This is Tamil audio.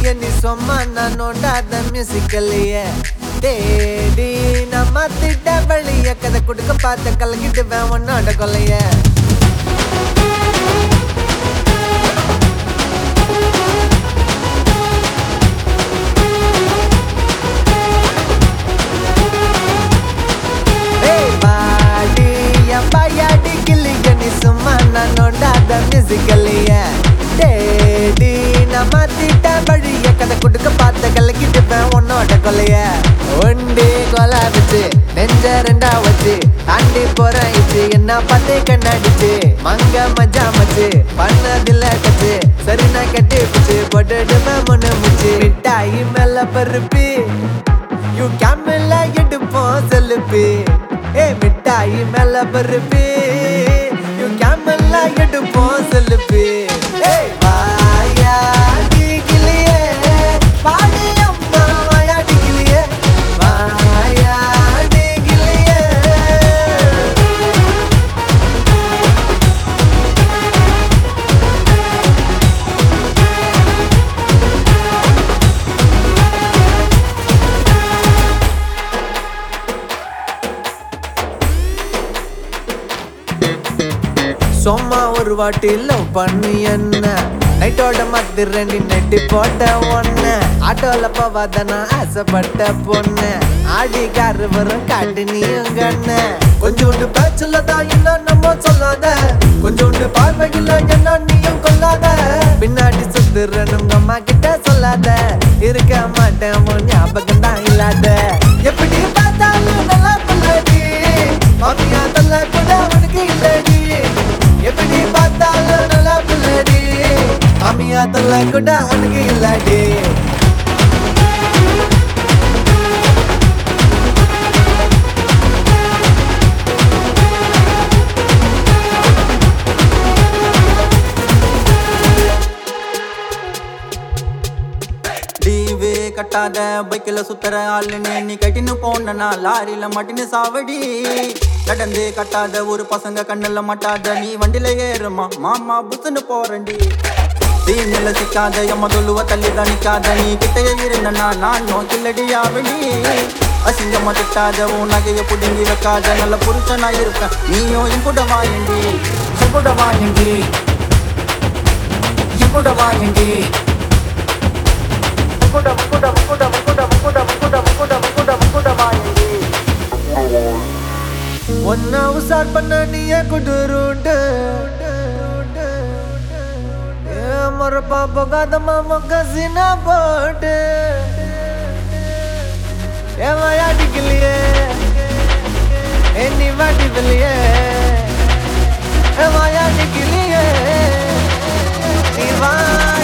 கிளிய நீ சும்மா நான் நோண்டாத மியூசிக்கல்லையே தேடி நம்ம திட்ட வழிய கதை கொடுக்க பார்த்த கலக்கிட்டு உன்னோட கொல்லைய ஏய் பாடி என் பையாடி கிளிய நீ சும்மா நான் நோண்டாத மியூசிக்கல்லைய தேடி நம்ம திட்ட வழிய கதை கொடுக்க பார்த்த கலக்கிட்டு உன்னோட கொல்லைய ஒண்டி கொலா வச்சு நெஞ்ச ரெண்டா வச்சு ஆண்டி போறாயிச்சு என்ன பார்த்து கண்ணாடிச்சு மங்க மஜா மச்சு பண்ணதில்ல கச்சு சரி நான் கட்டி பிச்சு போட்டுடுமே முன்னு முச்சு மிட்டாயி மேல பருப்பி யூ கேமல்ல எடுப்போம் செல்லுப்பி ஏ மிட்டாயி மேல பருப்பி யூ கேமல்ல எடுப்போம் செல்லுப்பி ஏய் வாயா கிளியே பாடி அம்மா வாயா கிளியே வாயா கிளியே சும்மா ஒரு வாட்டி லவ் பண்ணி என்ன நைட்டோட மத்து ரெண்டு நெட்டி போட்ட ஒண்ணு ஆட்டோல போவாத நான் ஆசைப்பட்ட பொண்ணு ஆடி காரு வரும் காட்டு நீயும் கண்ணு கொஞ்சோண்டு பேச்சுல தான் என்ன நம்ம சொல்லாத கொஞ்சோண்டு பார்வையில் என்ன நீயும் கொல்லாத பின்னாடி சுத்துறன்னு உங்க அம்மா கிட்ட சொல்லாத இருக்க மாட்டேன் உன் ஞாபகம் தான் இல்லாத எப்படி பார்த்தாலும் நல்லா பிள்ளைடி மாமியா தல்ல கூட உனக்கு இல்லடி எப்படி பார்த்தாலும் நல்லா பிள்ளடி மாமியா தல்ல கூட உனக்கு இல்லடி லீவே கட்டாத பைக்கில் சுத்துற ஆளுன்னு நீ கட்டின்னு போனா லாரியில மாட்டின்னு சாவடி நடந்து கட்டாத ஒரு பசங்க கண்ணுல மாட்டாத நீ வண்டியில ஏறுமா மாமா புத்துன்னு போறண்டி தீனில சிக்காத எம்ம தொழுவ தள்ளிதான் நிக்காத நீ கிட்டைய இருந்தனா நான் நோக்கில்லடி ஆவடி அசிங்கமா திட்டாத உன் நகைய புடுங்கி வைக்காத நல்ல புருஷனா இருப்பேன் நீயும் இம்புட வாயண்டி இம்புட வாயண்டி இம்புட வாயண்டி முக்குட முக்குட முக்குட முக்குட முக்குட முக்குட முக்குட முக்குட முக்குட வாயண்டி ஒன்னா உசார் பண்ண நீயே குடுருண்டு மொரப்பா போகாதம்மா மொக்க சினா போட்டு ஏன் வாயாடிக்கலையே என்னி வாட்டி வெளியே ஏன் வாயாடிக்கலையே நீ வா